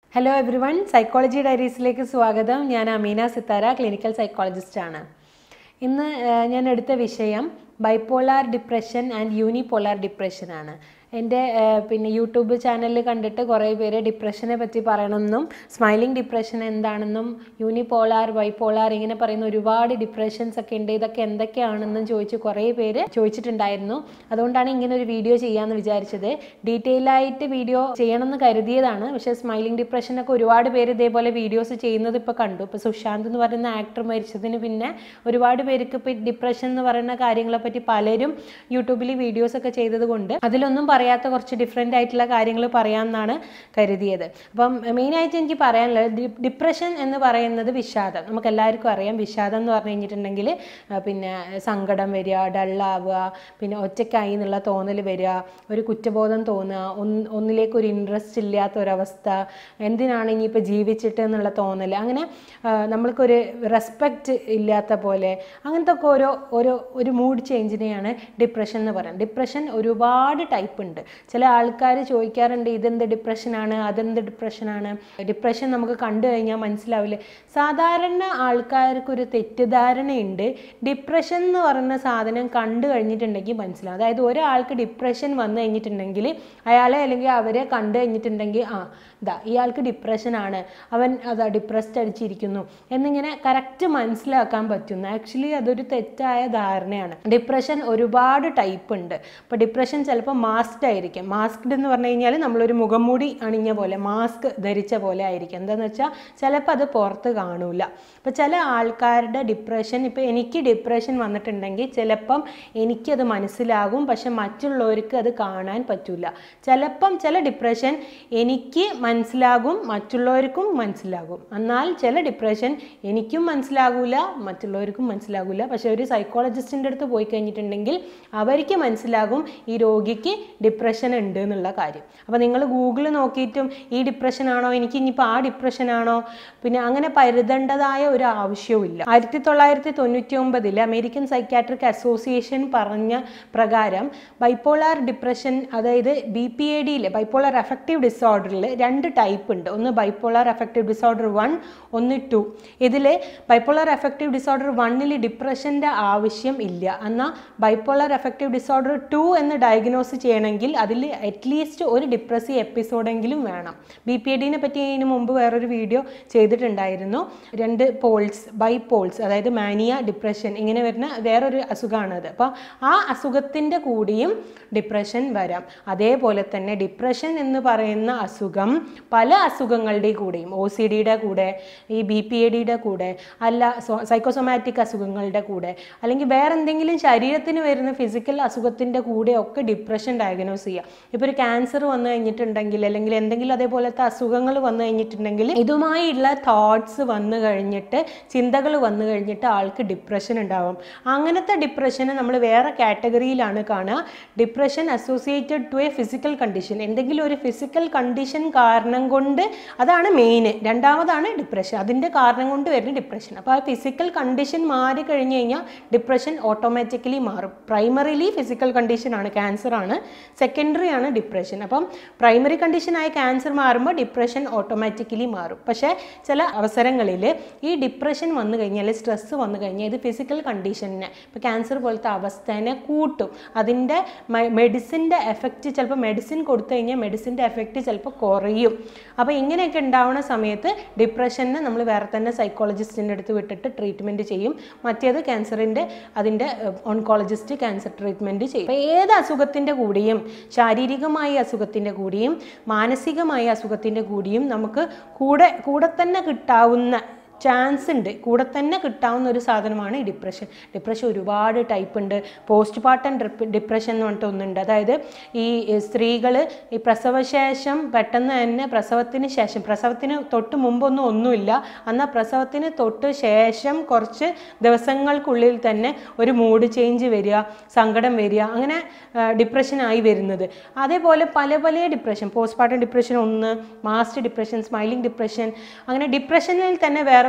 hello everyone psychology ഡയറീസിലേക്ക് സ്വാഗതം ഞാൻ അമീന സിത്താര ക്ലിനിക്കൽ സൈക്കോളജിസ്റ്റ് ആണ് ഇന്ന് ആ, ഞാൻ എടുത്ത വിഷയം bipolar depression and unipolar depression ആണ് എൻ്റെ ആ, പിന്നെ യൂട്യൂബ് ചാനലിൽ കണ്ടിട്ട് കുറേ പേര് ഡിപ്രഷനെ പറ്റി പറയണമെന്നും സ്മൈലിംഗ് ഡിപ്രഷൻ എന്താണെന്നും യൂണിപോളാർ ബൈപ്പോളാർ ഇങ്ങനെ പറയുന്ന ഒരുപാട് ഡിപ്രഷൻസ് ഒക്കെ ഉണ്ട് ഇതൊക്കെ എന്തൊക്കെയാണെന്നും ചോദിച്ച് കുറേ പേര് ചോദിച്ചിട്ടുണ്ടായിരുന്നു അതുകൊണ്ടാണ് ഇങ്ങനെ ഒരു വീഡിയോ ചെയ്യാമെന്ന് വിചാരിച്ചത് ഡീറ്റെയിൽ ആയിട്ട് വീഡിയോ ചെയ്യണമെന്ന് കരുതിയതാണ് പക്ഷേ സ്മൈലിംഗ് ഡിപ്രഷനൊക്കെ ഒരുപാട് പേര് ഇതേപോലെ വീഡിയോസ് ചെയ്യുന്നത് ഇപ്പോൾ കണ്ടു ഇപ്പോൾ സുശാന്ത് എന്ന് പറയുന്ന ആക്ടർ മരിച്ചതിന് പിന്നെ ഒരുപാട് പേർക്ക് ഇപ്പോൾ ഡിപ്രഷൻ എന്ന് പറയുന്ന കാര്യങ്ങളെ പറ്റി പലരും യൂട്യൂബിൽ വീഡിയോസ് ഒക്കെ ചെയ്തത് കൊണ്ട് അതിലൊന്നും പറയാത്ത കുറച്ച് ഡിഫറെൻ്റ് ആയിട്ടുള്ള കാര്യങ്ങൾ പറയാമെന്നാണ് കരുതിയത് അപ്പം മെയിനായിട്ട് എനിക്ക് പറയാനുള്ളത് ഡി- ഡിപ്രഷൻ എന്ന് പറയുന്നത് വിഷാദം നമുക്ക് എല്ലാവർക്കും അറിയാം വിഷാദം എന്ന് പറഞ്ഞു കഴിഞ്ഞിട്ടുണ്ടെങ്കിൽ ആ, പിന്നെ സങ്കടം വരിക ഡള്ളാവുക പിന്നെ ഒറ്റയ്ക്കായി എന്നുള്ള തോന്നൽ വരിക ഒരു കുറ്റബോധം തോന്നുക ഒന്ന് ഒന്നിലേക്ക് ഒരു ഇൻട്രസ്റ്റ് ഇല്ലാത്ത ഒരവസ്ഥ എന്തിനാണ് ഇനിയിപ്പോൾ ജീവിച്ചിട്ട് എന്നുള്ള തോന്നൽ അങ്ങനെ ആ, നമ്മൾക്കൊരു റെസ്പെക്റ്റ് ഇല്ലാത്ത പോലെ അങ്ങനത്തെ ഒക്കെ ഓരോ ഓരോ ഒരു മൂഡ് ചേഞ്ചിനെയാണ് ഡിപ്രഷൻ എന്ന് പറയുന്നത് ഡിപ്രഷൻ ഒരുപാട് ടൈപ്പ് ഉണ്ട് ചില ആൾക്കാർ ചോദിക്കാറുണ്ട് ഇതെന്ത് ഡിപ്രഷനാണ് അതെന്ത് ഡിപ്രഷനാണ് ഡിപ്രഷൻ നമുക്ക് കണ്ടു കഴിഞ്ഞാൽ മനസ്സിലാവില്ല സാധാരണ ആൾക്കാർക്ക് ഒരു തെറ്റിദ്ധാരണയുണ്ട് ഡിപ്രഷൻ എന്ന് പറയുന്ന സാധനം കണ്ടു കഴിഞ്ഞിട്ടുണ്ടെങ്കിൽ മനസ്സിലാവും അതായത് ഒരാൾക്ക് ഡിപ്രഷൻ വന്നു കഴിഞ്ഞിട്ടുണ്ടെങ്കിൽ അയാളെ അല്ലെങ്കിൽ അവരെ കണ്ടു കഴിഞ്ഞിട്ടുണ്ടെങ്കിൽ ആ ഇതാ ഇയാൾക്ക് ഡിപ്രഷനാണ് അവൻ അതാ ഡിപ്രസ്ഡ് അടിച്ചിരിക്കുന്നു എന്നിങ്ങനെ കറക്റ്റ് മനസ്സിലാക്കാൻ പറ്റുന്നു ആക്ച്വലി അതൊരു തെറ്റായ ധാരണയാണ് ഡിപ്രഷൻ ഒരുപാട് ടൈപ്പ് ഉണ്ട് അപ്പോൾ ഡിപ്രഷൻ ചിലപ്പോൾ മാസ്ക്ഡ് ആയിരിക്കും മാസ്ക്ഡ് എന്ന് പറഞ്ഞു കഴിഞ്ഞാൽ നമ്മളൊരു മുഖംമൂടി അണിഞ്ഞ പോലെ മാസ്ക് ധരിച്ച പോലെ ആയിരിക്കും എന്താണെന്ന് വെച്ചാൽ ചിലപ്പോൾ അത് പുറത്ത് കാണൂല അപ്പോൾ ചില ആൾക്കാരുടെ ഡിപ്രഷൻ ഇപ്പോൾ എനിക്ക് ഡിപ്രഷൻ വന്നിട്ടുണ്ടെങ്കിൽ ചിലപ്പം എനിക്കത് മനസ്സിലാകും പക്ഷെ മറ്റുള്ളവർക്ക് അത് കാണാൻ പറ്റില്ല ചിലപ്പം ചില ഡിപ്രഷൻ എനിക്ക് മനസ്സിലാകും മറ്റുള്ളവർക്കും മനസ്സിലാകും എന്നാൽ ചില ഡിപ്രഷൻ എനിക്കും മനസ്സിലാകൂല മറ്റുള്ളവർക്കും മനസ്സിലാകൂല പക്ഷെ ഒരു സൈക്കോളജിസ്റ്റിൻ്റെ അടുത്ത് പോയി കഴിഞ്ഞിട്ടുണ്ടെങ്കിൽ അവർക്ക് മനസ്സിലാകും ഈ രോഗിക്ക് ഡിപ്രഷൻ ഉണ്ട് എന്നുള്ള കാര്യം അപ്പോൾ നിങ്ങൾ ഗൂഗിൾ നോക്കിയിട്ടും ഈ ഡിപ്രഷൻ ആണോ എനിക്ക് ഇനിയിപ്പോൾ ആ ഡിപ്രഷൻ ആണോ പിന്നെ അങ്ങനെ പരുതേണ്ടതായ ഒരു ആവശ്യവും ഇല്ല ആയിരത്തി തൊള്ളായിരത്തി തൊണ്ണൂറ്റി ഒമ്പതിൽ അമേരിക്കൻ സൈക്യാട്രിക് അസോസിയേഷൻ പറഞ്ഞ പ്രകാരം ബൈപ്പോളാർ ഡിപ്രഷൻ അതായത് ബി പി എ ഡിയിൽ ബൈപ്പോളാർ അഫക്റ്റീവ് ഡിസോർഡറിൽ രണ്ട് ടൈപ്പ് ഉണ്ട് ഒന്ന് ബൈപ്പോളാർ അഫക്റ്റീവ് ഡിസോർഡർ വൺ ഒന്ന് ടു ഇതിൽ ബൈപ്പോളാർ അഫക്റ്റീവ് ഡിസോർഡർ വണ്ണിൽ ഡിപ്രഷൻ്റെ ആവശ്യം ഇല്ല എന്നാൽ ബൈപ്പോളാർ അഫക്റ്റീവ് ഡിസോർഡർ ടു എന്ന് ഡയഗ്നോസ് ചെയ്യണമെങ്കിൽ അതിൽ അറ്റ്ലീസ്റ്റ് ഒരു ഡിപ്രസീവ് എപ്പിസോഡെങ്കിലും വേണം ബി പി എ ഡിനെ പറ്റി ഇതിന് മുമ്പ് വേറൊരു വീഡിയോ ചെയ്തിട്ടുണ്ടായിരുന്നു രണ്ട് പോൾസ് ബൈ പോൾസ് അതായത് മാനിയ ഡിപ്രഷൻ ഇങ്ങനെ വരുന്ന വേറൊരു അസുഖമാണ് അത് അപ്പോൾ ആ അസുഖത്തിൻ്റെ കൂടിയും ഡിപ്രഷൻ വരാം അതേപോലെ തന്നെ ഡിപ്രഷൻ എന്ന് പറയുന്ന അസുഖം പല അസുഖങ്ങളുടെ കൂടെയും ഒ സി ഡിയുടെ കൂടെ ഈ ബി പി എ ഡിയുടെ കൂടെ അല്ല സൈക്കോസൊമാറ്റിക് അസുഖങ്ങളുടെ കൂടെ അല്ലെങ്കിൽ വേറെ എന്തെങ്കിലും ശരീരത്തിന് വരുന്ന ഫിസിക്കൽ അസുഖത്തിൻ്റെ കൂടെ ഒക്കെ ഡിപ്രഷൻ ഡയഗ്നോസ് ചെയ്യുക ഇപ്പോൾ ഒരു ക്യാൻസർ വന്നു കഴിഞ്ഞിട്ടുണ്ടെങ്കിൽ അല്ലെങ്കിൽ എന്തെങ്കിലും അതേപോലത്തെ അസുഖങ്ങൾ വന്നു കഴിഞ്ഞിട്ടുണ്ടെങ്കിൽ ഇതുമായുള്ള തോട്ട്സ് വന്നു കഴിഞ്ഞിട്ട് ചിന്തകൾ വന്നു കഴിഞ്ഞിട്ട് ആൾക്ക് ഡിപ്രഷൻ ഉണ്ടാവും അങ്ങനത്തെ ഡിപ്രഷനെ നമ്മൾ വേറെ കാറ്റഗറിയിലാണ് കാണുക depression associated to a physical condition എന്തെങ്കിലും ഒരു ഫിസിക്കൽ കണ്ടീഷൻ കാരണം കൊണ്ട് അതാണ് മെയിൻ രണ്ടാമതാണ് ഡിപ്രഷൻ അതിൻ്റെ കാരണം കൊണ്ട് വരുന്ന ഡിപ്രഷൻ അപ്പോൾ ആ ഫിസിക്കൽ കണ്ടീഷൻ മാറി കഴിഞ്ഞ് കഴിഞ്ഞാൽ ഡിപ്രഷൻ ഓട്ടോമാറ്റിക്കലി മാറും പ്രൈമറിലി ഫിസിക്കൽ കണ്ടീഷൻ ആണ് ക്യാൻസർ ആണ് സെക്കൻഡറി ആണ് ഡിപ്രഷൻ അപ്പം പ്രൈമറി കണ്ടീഷനായ ക്യാൻസർ മാറുമ്പോൾ ഡിപ്രഷൻ ഓട്ടോമാറ്റിക്കലി മാറും പക്ഷേ ചില അവസരങ്ങളിൽ ഈ ഡിപ്രഷൻ വന്നു കഴിഞ്ഞാൽ സ്ട്രെസ്സ് വന്നു കഴിഞ്ഞാൽ ഇത് ഫിസിക്കൽ കണ്ടീഷനെ ഇപ്പോൾ ക്യാൻസർ പോലത്തെ അവസ്ഥേനെ കൂട്ടും അതിൻ്റെ മെഡിസിൻ്റെ എഫക്റ്റ് ചിലപ്പോൾ മെഡിസിൻ കൊടുത്തു കഴിഞ്ഞാൽ മെഡിസിൻ്റെ എഫക്റ്റ് ചിലപ്പോൾ കുറയും അപ്പോൾ ഇങ്ങനെയൊക്കെ ഉണ്ടാവുന്ന സമയത്ത് ഡിപ്രഷനെ നമ്മൾ വേറെ തന്നെ സൈക്കോളജിസ്റ്റിൻ്റെ അടുത്ത് വിട്ടിട്ട് ട്രീറ്റ്മെൻറ്റ് ചെയ്യും മറ്റേത് ക്യാൻസറിൻ്റെ അതിൻ്റെ ഓൺകോളജിസ്റ്റ് ക്യാൻസർ ട്രീറ്റ്മെൻറ്റ് ചെയ്യും അപ്പോൾ ഏത് അസുഖത്തിൻ്റെ കൂടിയും ശാരീരികമായ അസുഖത്തിൻ്റെ കൂടിയും മാനസികമായ അസുഖത്തിൻ്റെ കൂടിയും നമുക്ക് കൂടെ കൂടെ തന്നെ കിട്ടാവുന്ന ചാൻസ് ഉണ്ട് കൂടെ തന്നെ കിട്ടാവുന്ന ഒരു സാധനമാണ് ഈ ഡിപ്രഷൻ ഡിപ്രഷൻ ഒരുപാട് ടൈപ്പ് ഉണ്ട് പോസ്റ്റ് പാർട്ടം ഡിപ്രഷൻ എന്ന് പറഞ്ഞിട്ട് ഒന്നുണ്ട് അതായത് ഈ സ്ത്രീകൾ ഈ പ്രസവശേഷം പെട്ടെന്ന് തന്നെ പ്രസവത്തിന് ശേഷം പ്രസവത്തിന് തൊട്ട് മുമ്പൊന്നും ഒന്നുമില്ല എന്നാൽ പ്രസവത്തിന് തൊട്ട് ശേഷം കുറച്ച് ദിവസങ്ങൾക്കുള്ളിൽ തന്നെ ഒരു മൂഡ് ചേഞ്ച് വരിക സങ്കടം വരിക അങ്ങനെ ഡിപ്രഷനായി വരുന്നത് അതേപോലെ പല പല ഡിപ്രഷൻ പോസ്റ്റ് പാർട്ടം ഡിപ്രഷൻ ഒന്ന് മാസ്റ്റ് ഡിപ്രഷൻ സ്മൈലിംഗ് ഡിപ്രഷൻ അങ്ങനെ ഡിപ്രഷനിൽ തന്നെ വേറെ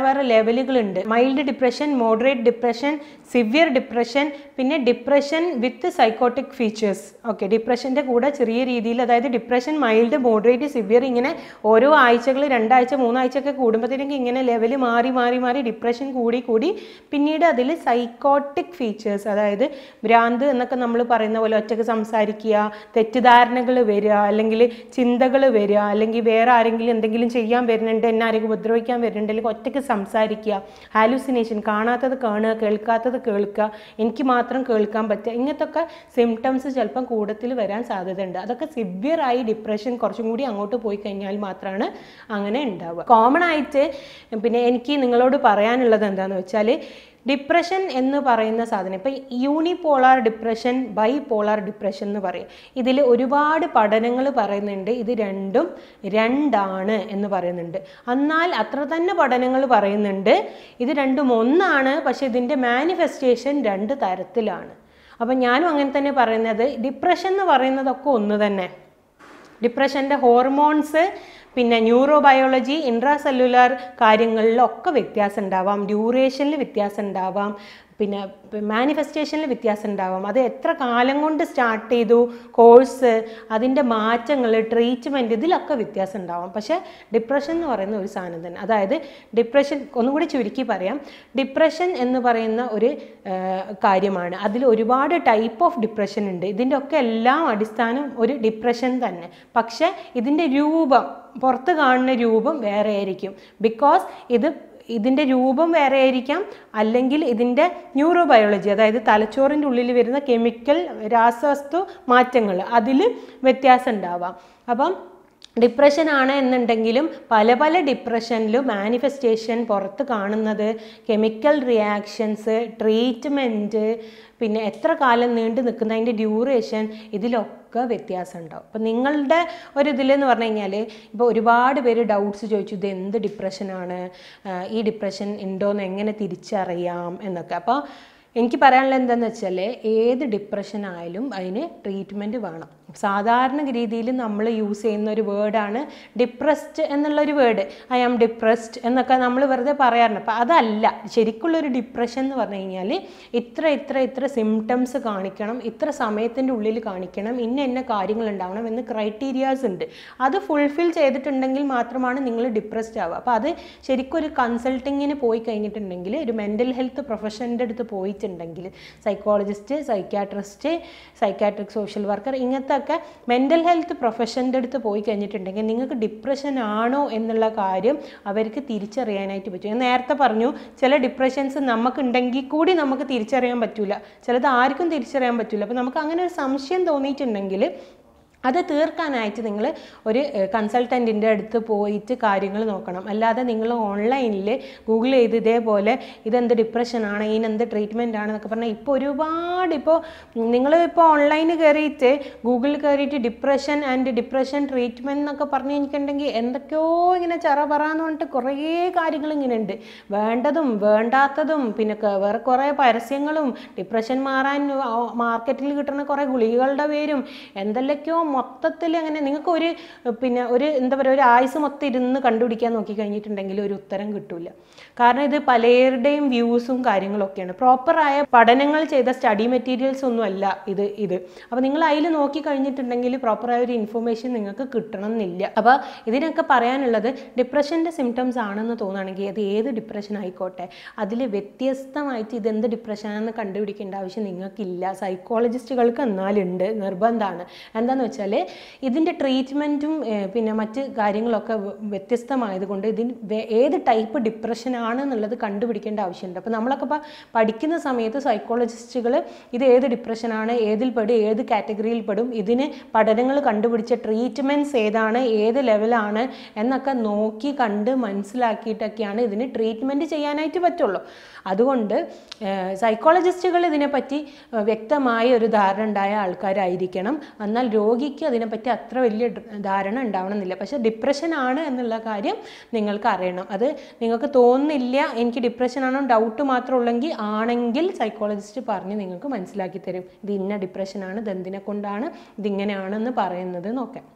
വേറെ ലെവലുകളുണ്ട് mild depression moderate depression severe depression പിന്നെ depression with psychotic features okay ഡിപ്രഷൻ്റെ കൂടെ ചെറിയ രീതിയിൽ അതായത് ഡിപ്രഷൻ മൈൽഡ് മോഡറേറ്റ് സിവിയർ ഇങ്ങനെ ഓരോ ആഴ്ചകൾ രണ്ടാഴ്ച മൂന്നാഴ്ച ഒക്കെ കൂടുമ്പോഴത്തേക്കും ഇങ്ങനെ ലെവൽ മാറി മാറി മാറി ഡിപ്രഷൻ കൂടി കൂടി പിന്നീട് അതിൽ സൈക്കോട്ടിക് ഫീച്ചേഴ്സ് അതായത് ഭ്രാന്ത് എന്നൊക്കെ നമ്മൾ പറയുന്ന പോലെ ഒറ്റക്ക് സംസാരിക്കുക തെറ്റിദ്ധാരണകൾ വരിക അല്ലെങ്കിൽ ചിന്തകൾ വരിക അല്ലെങ്കിൽ വേറെ ആരെങ്കിലും എന്തെങ്കിലും ചെയ്യാൻ വരുന്നുണ്ട് എന്നെ ആരെങ്കിലും ഉപദ്രവിക്കാൻ വരുന്നുണ്ട് അല്ലെങ്കിൽ ഒറ്റയ്ക്ക് സംസാരിക്കുക ഹാലുസിനേഷൻ കാണാത്തത് കാണുക കേൾക്കാത്തത് കേൾക്കുക എനിക്ക് മാത്രം കേൾക്കാൻ പറ്റുക ഇങ്ങനത്തെ ഒക്കെ സിംറ്റംസ് ചിലപ്പം കൂടത്തിൽ വരാൻ സാധ്യതയുണ്ട് അതൊക്കെ സിവിയർ ആയി ഡിപ്രഷൻ കുറച്ചും കൂടി അങ്ങോട്ട് പോയി കഴിഞ്ഞാൽ മാത്രമാണ് അങ്ങനെ ഉണ്ടാവുക കോമൺ ആയിട്ട് പിന്നെ എനിക്ക് നിങ്ങളോട് പറയാനുള്ളത് എന്താണെന്ന് വെച്ചാൽ ഡിപ്രഷൻ എന്ന് പറയുന്ന സാധനം ഇപ്പം unipolar depression bipolar depression എന്ന് പറയും ഇതിൽ ഒരുപാട് പഠനങ്ങൾ പറയുന്നുണ്ട് ഇത് രണ്ടും രണ്ടാണ് എന്ന് പറയുന്നുണ്ട് എന്നാൽ അത്ര തന്നെ പഠനങ്ങൾ പറയുന്നുണ്ട് ഇത് രണ്ടും ഒന്നാണ് പക്ഷെ ഇതിൻ്റെ മാനിഫെസ്റ്റേഷൻ രണ്ട് തരത്തിലാണ് അപ്പം ഞാനും അങ്ങനെ തന്നെ പറയുന്നത് ഡിപ്രഷൻ എന്ന് പറയുന്നതൊക്കെ ഒന്ന് തന്നെ ഡിപ്രഷൻ്റെ ഹോർമോൺസ് പിന്നെ ന്യൂറോ ബയോളജി ഇൻട്രാ സെല്ലുലാർ കാര്യങ്ങളിലൊക്കെ വ്യത്യാസം ഉണ്ടാവാം ഡ്യൂറേഷനിൽ വ്യത്യാസം ഉണ്ടാവാം പിന്നെ മാനിഫെസ്റ്റേഷനിൽ വ്യത്യാസം ഉണ്ടാവാം അത് എത്ര കാലം കൊണ്ട് സ്റ്റാർട്ട് ചെയ്തു കോഴ്സ് അതിൻ്റെ മാറ്റങ്ങൾ ട്രീറ്റ്മെൻറ്റ് ഇതിലൊക്കെ വ്യത്യാസം ഉണ്ടാവാം പക്ഷേ ഡിപ്രഷൻ എന്ന് പറയുന്ന ഒരു സാധനം തന്നെ അതായത് ഡിപ്രഷൻ ഒന്നുകൂടി ചുരുക്കി പറയാം ഡിപ്രഷൻ എന്ന് പറയുന്ന ഒരു ആ, കാര്യമാണ് അതിൽ ഒരുപാട് ടൈപ്പ് ഓഫ് ഡിപ്രഷൻ ഉണ്ട് ഇതിൻ്റെ ഒക്കെ എല്ലാം അടിസ്ഥാനം ഒരു ഡിപ്രഷൻ തന്നെ പക്ഷേ ഇതിൻ്റെ രൂപം പുറത്ത് കാണുന്ന രൂപം വേറെ ആയിരിക്കും ബിക്കോസ് ഇത് ഇതിൻ്റെ രൂപം വേറെ ആയിരിക്കാം അല്ലെങ്കിൽ ഇതിൻ്റെ ന്യൂറോബയോളജി അതായത് തലച്ചോറിൻ്റെ ഉള്ളിൽ വരുന്ന കെമിക്കൽ രാസവസ്തു മാറ്റങ്ങൾ അതിൽ വ്യത്യാസം ഉണ്ടാവാം അപ്പം ഡിപ്രഷൻ ആണ് എന്നുണ്ടെങ്കിലും പല പല ഡിപ്രഷനിലും മാനിഫെസ്റ്റേഷൻ പുറത്ത് കാണുന്നത് കെമിക്കൽ റിയാക്ഷൻസ് ട്രീറ്റ്മെൻറ്റ് പിന്നെ എത്ര കാലം നീണ്ടു നിൽക്കുന്നതിൻ്റെ ഡ്യൂറേഷൻ ഇതിലൊക്കെ വ്യത്യാസം ഉണ്ടാവും അപ്പം നിങ്ങളുടെ ഒരു ഇതിലെന്ന് പറഞ്ഞു കഴിഞ്ഞാൽ ഇപ്പോൾ ഒരുപാട് പേര് ഡൗട്ട്സ് ചോദിച്ചു ഇത് എന്ത് ഡിപ്രഷനാണ് ആഹ് ഈ ഡിപ്രഷൻ ഉണ്ടോയെന്ന് എങ്ങനെ തിരിച്ചറിയാം എന്നൊക്കെ അപ്പോൾ എനിക്ക് പറയാനുള്ളത് എന്താണെന്ന് വെച്ചാൽ ഏത് ഡിപ്രഷൻ ആയാലും അതിന് ട്രീറ്റ്മെൻറ്റ് വേണം സാധാരണ രീതിയിൽ നമ്മൾ യൂസ് ചെയ്യുന്ന ഒരു വേർഡാണ് ഡിപ്രസ്ഡ് എന്നുള്ളൊരു വേർഡ് ഐ ആം ഡിപ്രസ്ഡ് എന്നൊക്കെ നമ്മൾ വെറുതെ പറയാറുണ്ട് അപ്പം അതല്ല ശരിക്കുള്ളൊരു ഡിപ്രഷൻ എന്ന് പറഞ്ഞു കഴിഞ്ഞാൽ ഇത്ര ഇത്ര ഇത്ര സിംറ്റംസ് കാണിക്കണം ഇത്ര സമയത്തിൻ്റെ ഉള്ളിൽ കാണിക്കണം ഇന്ന ഇന്ന കാര്യങ്ങൾ ഉണ്ടാവണം എന്ന് ക്രൈറ്റീരിയാസ് ഉണ്ട് അത് ഫുൾഫിൽ ചെയ്തിട്ടുണ്ടെങ്കിൽ മാത്രമാണ് നിങ്ങൾ ഡിപ്രസ്ഡ് ആവുക അപ്പോൾ അത് ശരിക്കും ഒരു കൺസൾട്ടിങ്ങിന് പോയി കഴിഞ്ഞിട്ടുണ്ടെങ്കിൽ ഒരു മെൻ്റൽ ഹെൽത്ത് പ്രൊഫഷൻ്റെ അടുത്ത് പോയിട്ടുണ്ടെങ്കിൽ psychologist psychiatrist psychiatric social worker ഇങ്ങനത്തെ ഒക്കെ മെൻ്റൽ ഹെൽത്ത് പ്രൊഫഷൻ്റെ അടുത്ത് പോയി കഴിഞ്ഞിട്ടുണ്ടെങ്കിൽ നിങ്ങൾക്ക് ഡിപ്രഷൻ ആണോ എന്നുള്ള കാര്യം അവർക്ക് തിരിച്ചറിയാനായിട്ട് പറ്റും ഞാൻ നേരത്തെ പറഞ്ഞു ചില ഡിപ്രഷൻസ് നമുക്കുണ്ടെങ്കിൽ കൂടി നമുക്ക് തിരിച്ചറിയാൻ പറ്റില്ല ചിലത് ആർക്കും തിരിച്ചറിയാൻ പറ്റില്ല അപ്പോൾ നമുക്ക് അങ്ങനെ ഒരു സംശയം തോന്നിയിട്ടുണ്ടെങ്കിൽ അത് തീർക്കാനായിട്ട് നിങ്ങൾ ഒരു കൺസൾട്ടൻറ്റിൻ്റെ അടുത്ത് പോയിട്ട് കാര്യങ്ങൾ നോക്കണം അല്ലാതെ നിങ്ങൾ ഓൺലൈനിൽ ഗൂഗിൾ ചെയ്ത് ഇതേപോലെ ഇതെന്ത് ഡിപ്രഷനാണ് ഇതിനെന്ത് ട്രീറ്റ്മെൻ്റ് ആണെന്നൊക്കെ പറഞ്ഞാൽ ഇപ്പോൾ ഒരുപാട് ഇപ്പോൾ നിങ്ങൾ ഇപ്പോൾ ഓൺലൈനിൽ കയറിയിട്ട് ഗൂഗിളിൽ കയറിയിട്ട് ഡിപ്രഷൻ ആൻഡ് ഡിപ്രഷൻ ട്രീറ്റ്മെൻറ്റ് എന്നൊക്കെ പറഞ്ഞു കഴിഞ്ഞിട്ടുണ്ടെങ്കിൽ എന്തൊക്കെയോ ഇങ്ങനെ ചറ പറയാന്ന് പറഞ്ഞിട്ട് കുറേ കാര്യങ്ങൾ ഇങ്ങനെ ഉണ്ട് വേണ്ടതും വേണ്ടാത്തതും പിന്നെ ക- വേറെ കുറേ പരസ്യങ്ങളും ഡിപ്രഷൻ മാറാൻ മാർക്കറ്റിൽ കിട്ടുന്ന കുറേ ഗുളികകളുടെ പേരും എന്തെല്ലൊക്കെയോ മൊത്തത്തിൽ അങ്ങനെ നിങ്ങൾക്ക് ഒരു പിന്നെ ഒരു എന്താ പറയുക ഒരു ആയുസ് മൊത്തം ഇരുന്ന് കണ്ടുപിടിക്കാൻ നോക്കി കഴിഞ്ഞിട്ടുണ്ടെങ്കിൽ ഒരു ഉത്തരം കിട്ടില്ല കാരണം ഇത് പലരുടെയും വ്യൂസും കാര്യങ്ങളൊക്കെയാണ് പ്രോപ്പറായ പഠനങ്ങൾ ചെയ്ത സ്റ്റഡി മെറ്റീരിയൽസ് ഒന്നും അല്ല ഇത് ഇത് അപ്പോൾ നിങ്ങൾ അതിൽ നോക്കി കഴിഞ്ഞിട്ടുണ്ടെങ്കിൽ പ്രോപ്പറായ ഒരു ഇൻഫർമേഷൻ നിങ്ങൾക്ക് കിട്ടണം എന്നില്ല അപ്പോൾ ഇതിനൊക്കെ പറയാനുള്ളത് ഡിപ്രഷൻ്റെ സിംറ്റംസ് ആണെന്ന് തോന്നുകയാണെങ്കിൽ അത് ഏത് ഡിപ്രഷൻ ആയിക്കോട്ടെ അതിൽ വ്യത്യസ്തമായിട്ട് ഇതെന്ത് ഡിപ്രഷനാണെന്ന് കണ്ടുപിടിക്കേണ്ട ആവശ്യം നിങ്ങൾക്കില്ല സൈക്കോളജിസ്റ്റുകൾക്ക് എന്നാലുണ്ട് നിർബന്ധമാണ് എന്താണെന്ന് വെച്ചാൽ ഇതിൻ്റെ ട്രീറ്റ്മെൻറ്റും പിന്നെ മറ്റ് കാര്യങ്ങളൊക്കെ വ്യ- വ്യത്യസ്തമായതുകൊണ്ട് ഇതിന് വേ- ഏത് ടൈപ്പ് ഡിപ്രഷൻ ആണ് എന്നുള്ളത് കണ്ടുപിടിക്കേണ്ട ആവശ്യമുണ്ട് അപ്പോൾ നമ്മളൊക്കെ ഇപ്പോൾ പഠിക്കുന്ന സമയത്ത് സൈക്കോളജിസ്റ്റുകൾ ഇത് ഏത് ഡിപ്രഷനാണ് ഏതിൽ പെടും ഏത് കാറ്റഗറിയിൽ പെടും ഇതിന് പഠനങ്ങൾ കണ്ടുപിടിച്ച ട്രീറ്റ്മെൻറ്റ്സ് ഏതാണ് ഏത് ലെവലാണ് എന്നൊക്കെ നോക്കി കണ്ട് മനസ്സിലാക്കിയിട്ടൊക്കെയാണ് ഇതിന് ട്രീറ്റ്മെൻറ്റ് ചെയ്യാനായിട്ട് പറ്റുള്ളൂ അതുകൊണ്ട് സൈക്കോളജിസ്റ്റുകൾ ഇതിനെപ്പറ്റി ഏഹ്, വ്യക്തമായ ഒരു ധാരണ ഉണ്ടായ ആൾക്കാരായിരിക്കണം എന്നാൽ രോഗിക്ക് അതിനെപ്പറ്റി അത്ര വലിയ ഡ- ധാരണ ഉണ്ടാവണമെന്നില്ല പക്ഷേ ഡിപ്രഷൻ ആണ് എന്നുള്ള കാര്യം നിങ്ങൾക്ക് അറിയണം അത് നിങ്ങൾക്ക് തോന്നുന്നില്ല എനിക്ക് ഡിപ്രഷൻ ആണോ ഡൗട്ട് മാത്രം ഉള്ളെങ്കിൽ ആണെങ്കിൽ സൈക്കോളജിസ്റ്റ് പറഞ്ഞ് നിങ്ങൾക്ക് മനസ്സിലാക്കി തരും ഇത് ഇന്ന ഡിപ്രഷനാണ് ഇത് എന്തിനെ കൊണ്ടാണ് ഇതിങ്ങനെയാണെന്ന് പറയുന്നത് നോക്കാം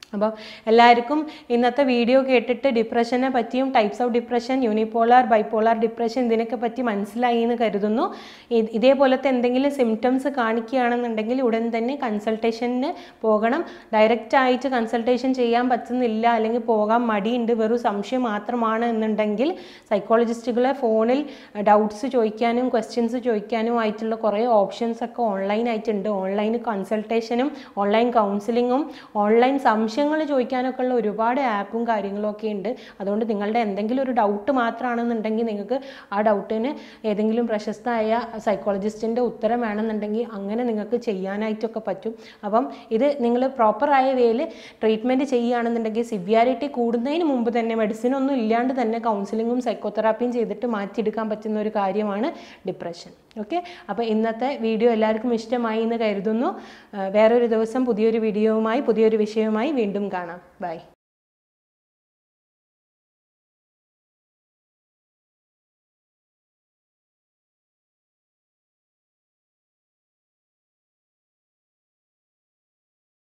അപ്പോൾ എല്ലാവർക്കും ഇന്നത്തെ വീഡിയോ കേട്ടിട്ട് ഡിപ്രഷനെ പറ്റിയും types of depression unipolar bipolar depression ഇതിനൊക്കെ പറ്റി മനസ്സിലായി എന്ന് കരുതുന്നു ഇ- ഇതേപോലത്തെ എന്തെങ്കിലും സിംറ്റംസ് കാണിക്കുകയാണെന്നുണ്ടെങ്കിൽ ഉടൻ തന്നെ കൺസൾട്ടേഷന് പോകണം ഡയറക്റ്റ് ആയിട്ട് കൺസൾട്ടേഷൻ ചെയ്യാൻ പറ്റുന്നില്ല അല്ലെങ്കിൽ പോകാൻ മടിയുണ്ട് വെറും സംശയം മാത്രമാണ് എന്നുണ്ടെങ്കിൽ സൈക്കോളജിസ്റ്റുകളെ ഫോണിൽ ഡൗട്ട്സ് ചോദിക്കാനും ക്വസ്റ്റ്യൻസ് ചോദിക്കാനും ആയിട്ടുള്ള കുറേ ഓപ്ഷൻസ് ഒക്കെ ഓൺലൈൻ ആയിട്ടുണ്ട് ഓൺലൈൻ കൺസൾട്ടേഷനും ഓൺലൈൻ കൗൺസിലിങ്ങും ഓൺലൈൻ സംശയങ്ങൾ ചോദിക്കാനൊക്കെ ഉള്ള ഒരുപാട് ആപ്പും കാര്യങ്ങളും ഒക്കെ ഉണ്ട് അതുകൊണ്ട് നിങ്ങളുടെ എന്തെങ്കിലും ഒരു ഡൗട്ട് മാത്രമാണെന്നുണ്ടെങ്കിൽ നിങ്ങൾക്ക് ആ ഡൗട്ടിന് ഏതെങ്കിലും പ്രശസ്തമായ സൈക്കോളജിസ്റ്റിൻ്റെ ഉത്തരം വേണമെന്നുണ്ടെങ്കിൽ അങ്ങനെ നിങ്ങൾക്ക് ചെയ്യാനായിട്ടൊക്കെ പറ്റും അപ്പം ഇത് നിങ്ങൾ പ്രോപ്പറായ വേയിൽ ട്രീറ്റ്മെൻറ്റ് ചെയ്യുകയാണെന്നുണ്ടെങ്കിൽ സിവിയാരിറ്റി കൂടുന്നതിന് മുമ്പ് തന്നെ മെഡിസിൻ ഒന്നും ഇല്ലാണ്ട് തന്നെ കൗൺസിലിങ്ങും സൈക്കോതെറാപ്പിയും ചെയ്തിട്ട് മാറ്റിയെടുക്കാൻ പറ്റുന്ന ഒരു കാര്യമാണ് ഡിപ്രഷൻ ഓക്കെ അപ്പോൾ ഇന്നത്തെ വീഡിയോ എല്ലാവർക്കും ഇഷ്ടമായി എന്ന് കരുതുന്നു ആ, വേറൊരു ദിവസം പുതിയൊരു വീഡിയോവുമായി പുതിയൊരു വിഷയവുമായി വീണ്ടും കാണാം ബൈ